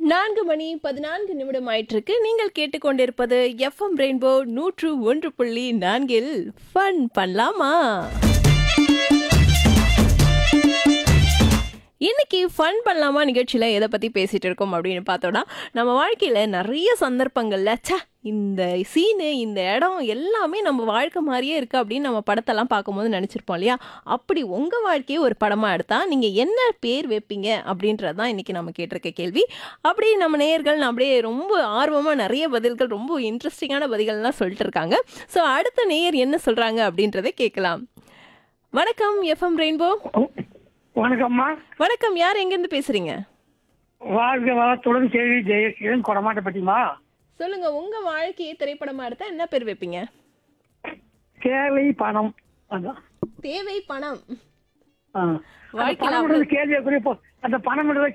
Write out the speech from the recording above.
நான்கு மணி பதினான்கு நிமிடம் ஆயிட்டிருக்கு நீங்கள் கேட்டுக்கொண்டிருப்பது எஃப்எம் ரெயின்போ நூற்று ஒன்று புள்ளி நான்கில் ஃபன் பண்ணலாமா இன்னைக்கு ஃபன் பண்ணலாமா நிகழ்ச்சியில் எதை பற்றி பேசிகிட்டு இருக்கோம் அப்படின்னு பார்த்தோன்னா நம்ம வாழ்க்கையில் நிறைய சந்தர்ப்பங்களில் ச்சே இந்த சீனு இந்த இடம் எல்லாமே நம்ம வாழ்க்கை மாதிரியே இருக்குது அப்படின்னு நம்ம படத்தெல்லாம் பார்க்கும்போது நினச்சிருப்போம் இல்லையா அப்படி உங்கள் வாழ்க்கையை ஒரு படமாக எடுத்தால் நீங்கள் என்ன பேர் வைப்பீங்க அப்படின்றது தான் இன்றைக்கி நம்ம கேட்டிருக்க கேள்வி அப்படி நம்ம நேயர்கள் அப்படியே ரொம்ப ஆர்வமாக நிறைய பதில்கள் ரொம்ப இன்ட்ரெஸ்டிங்கான பதில்கள்லாம் சொல்லிட்டு இருக்காங்க ஸோ அடுத்த நேயர் என்ன சொல்கிறாங்க அப்படின்றதை கேட்கலாம் வணக்கம் எஃப்எம் ரெயின்போ வணக்கம்மா வணக்கம் யார் எங்கேருந்து பேசுகிறீங்க வாழ்க வளத்துடன் கேள்வி ஜெயசீலன் கொடமாட்டப்பட்டிமா சொல்லுங்க உங்க வாழ்க்கையை திரைப்படமா எடுத்தா என்ன பேர் வைப்பீங்க தேவை பணம் அதான் தேவை பணம் ஆ. அந்த வாழ்க்கையில பணம் அவ்வளவு- கேள்வி குறி அந்த பணம்